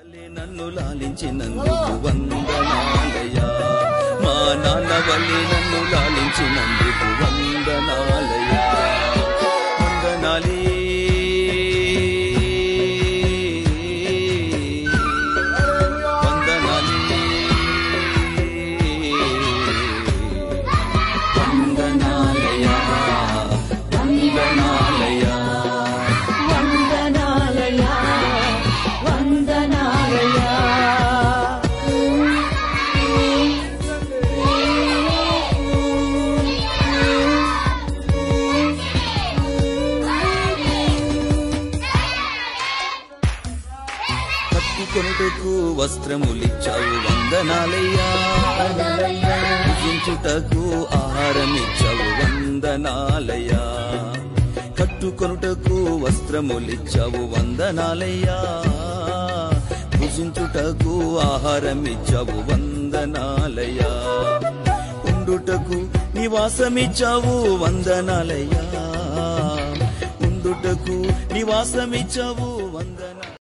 నన్ను లాలించినందుకు వందనాలయా మా నాన్న వల్లి నన్ను లాలించినందుకు వందనాలయా వందనాలే వందనాలే వందనాలయా వందనాలయా వందనాలయా వందనాలయా కట్టుకొనుటకు వస్త్రములిచ్చావు వందనాలయ్యా భుజించుటకు ఆహారమిచ్చావు వందనాలయ్యా కట్టుకొనుటకు వస్త్రములిచ్చావు వందనాలయ్యా భుజించుటకు ఆహారమిచ్చావు వందనాలయ్యా ఉండుటకు నివాసమిచ్చావు వందనాలయ్యా ఉండుటకు నివాసమిచ్చావు వందన